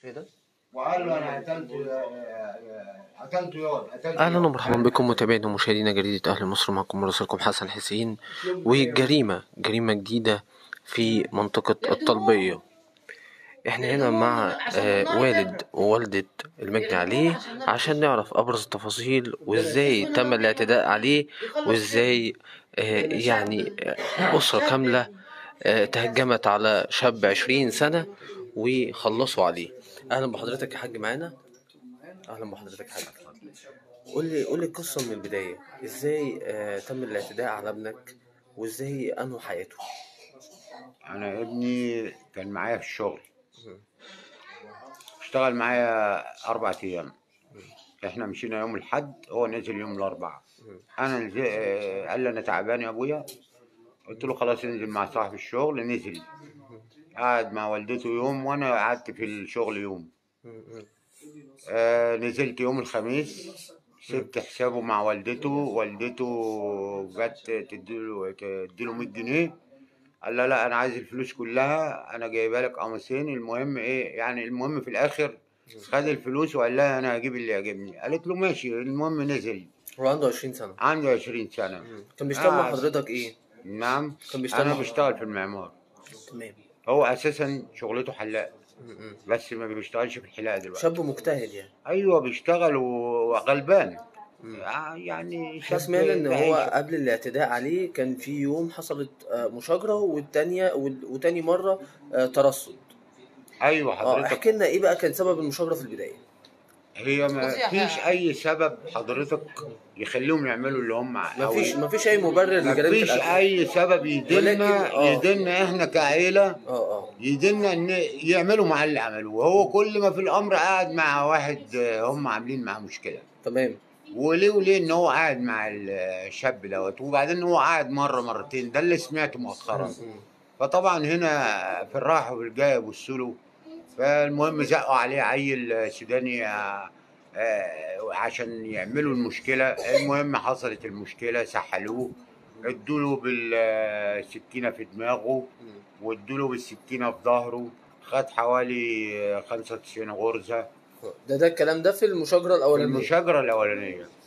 ايه ده؟ وقال له انا قتلت قتلت ياض قتلت اهلا ياض. ومرحبا بكم متابعينا ومشاهدينا جريدة اهل مصر معكم مراسلكم حسن حسين وجريمة جريمة جديدة في منطقة الطلبية احنا هنا مع آه، والد ووالدة المجني عليه عشان نعرف ابرز التفاصيل وازاي تم الاعتداء عليه وازاي آه، يعني آه، اسرة كاملة آه، تهجمت على شاب عشرين سنة وخلصوا عليه اهلا بحضرتك يا حاج معانا اهلا بحضرتك يا حاج قول لي قول لي القصه من البدايه ازاي آه تم الاعتداء على ابنك وازاي انهوا حياته انا ابني كان معايا في الشغل اشتغل معايا اربع ايام احنا مشينا يوم الاحد هو نزل يوم الاربعاء انا نزل آه، قال لي انا تعبان يا ابويا قلت له خلاص انزل مع صاحب الشغل نزل قعد مع والدته يوم وانا قعدت في الشغل يوم آه نزلت يوم الخميس سبت حسابه مع والدته والدته جت تديله تديله 100 جنيه قال لا لا انا عايز الفلوس كلها انا جايبها لك قميصين المهم ايه يعني المهم في الاخر خد الفلوس وقال لها انا هجيب اللي يعجبني قالت له ماشي المهم نزل هو عنده 20 سنه عنده 20 سنه كان بيشتغل مع آه. حضرتك ايه نعم كان بيشتغل انا مع- بشتغل في المعمار تمام هو اساسا شغلته حلاق بس ما بيشتغلش في الحلاقه دلوقتي شاب مجتهد يعني ايوه بيشتغل وغلبان آه، يعني احنا شاب سمعنا ان هو بعيشه. قبل الاعتداء عليه كان في يوم حصلت آه، مشاجره والتانية وال- وتاني مره آه، ترصد ايوه اه حضرتك احكي لنا ايه بقى كان سبب المشاجره في البدايه هي ما فيش اي سبب حضرتك يخليهم يعملوا اللي هم مفيش مفيش اي مبرر ما لجريمه فيش القتل اي سبب ولكن- يدلنا آه. يدلنا احنا كعيله اه اه يدلنا ان يعملوا مع اللي عملوه وهو كل ما في الامر قاعد مع واحد آه، هم عاملين معاه مشكله تمام وليه وليه ان هو قاعد مع الشاب دوت وبعدين هو قاعد مره مرتين ده اللي سمعته مؤخرا فطبعا هنا في الراحه والجايه بصوا له فالمهم زقوا عليه عيل سوداني آه، آه، عشان يعملوا المشكله المهم حصلت المشكله سحلوه ادوله بالسكينه في دماغه وادوله بالسكينه في ظهره خد حوالي 95 غرزه ده ده الكلام ده في المشاجره في الاولانيه المشاجره الاولانيه